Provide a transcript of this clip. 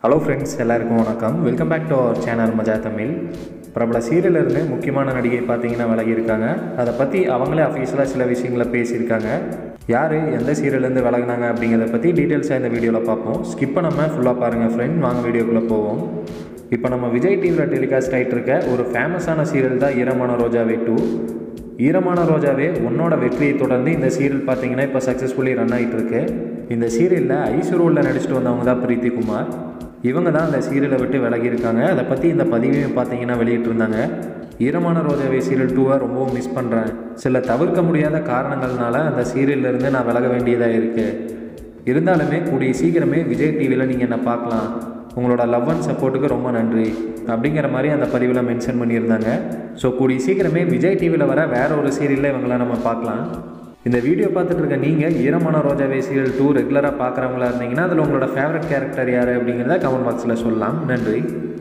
hello friends எல்லாருக்கும் வணக்கம் welcome back to our channel Maja Tamil பிரபல சீரியல்ல இருந்து முக்கியமான நடிகை பார்த்தீங்கன்னா விலகி இருக்காங்க அதை பற்றி அவங்களே அஃபீஷியலாக சில விஷயங்களை பேசியிருக்காங்க யார் எந்த சீரியல்லேருந்து விலகுனாங்க அப்படிங்கிறத பற்றி டீட்டெயில்ஸாக இந்த வீடியோவில் பார்ப்போம் ஸ்கிப் பண்ணாமல் ஃபுல்லாக பாருங்கள் ஃப்ரெண்ட் வாங்க வீடியோக்குள்ளே போவோம் இப்போ நம்ம விஜய் டிவியில் டெலிகாஸ்ட் ஆகிட்டு இருக்க ஒரு ஃபேமஸான சீரியல் தான் ஈரமான ரோஜாவே டூ ஈரமான ரோஜாவே உன்னோட வெற்றியை தொடர்ந்து இந்த சீரியல் பார்த்தீங்கன்னா இப்போ சக்ஸஸ்ஃபுல்லி ரன் ஆகிட்டு இருக்கு இந்த சீரியலில் ஐசு ரோலில் நடிச்சிட்டு வந்தவங்க தான் பிரீத்தி குமார் இவங்க தான் அந்த சீரியலை விட்டு விலகி இருக்காங்க அதை பற்றி இந்த பதிவையும் பார்த்தீங்கன்னா வெளியிட்டிருந்தாங்க ஈரமான ரோஜாவே சீரியல் டூவை ரொம்பவும் மிஸ் பண்ணுறேன் சில தவிர்க்க முடியாத காரணங்கள்னால அந்த சீரியல்ல இருந்து நான் விலக வேண்டியதாக இருக்குது இருந்தாலுமே கூடிய சீக்கிரமே விஜய் டிவியில் நீங்கள் என்ன பார்க்கலாம் உங்களோட லவ் அண்ட் சப்போர்ட்டுக்கு ரொம்ப நன்றி அப்படிங்கிற மாதிரி அந்த பதிவில் மென்ஷன் பண்ணியிருந்தாங்க ஸோ கூடிய சீக்கிரமே விஜய் டிவியில் வர வேற ஒரு சீரியலில் இவங்கள நம்ம பார்க்கலாம் இந்த வீடியோ பார்த்துட்டு இருக்க நீங்கள் ஈரமான ரோஜாவே சீரியல் டூ ரெகுலராக பார்க்குறவங்களா இருந்தீங்கன்னா அதில் உங்களோட ஃபேவரட் கேரக்டர் யார் அப்படிங்கிறத கமெண்ட் பாக்ஸில் சொல்லலாம் நன்றி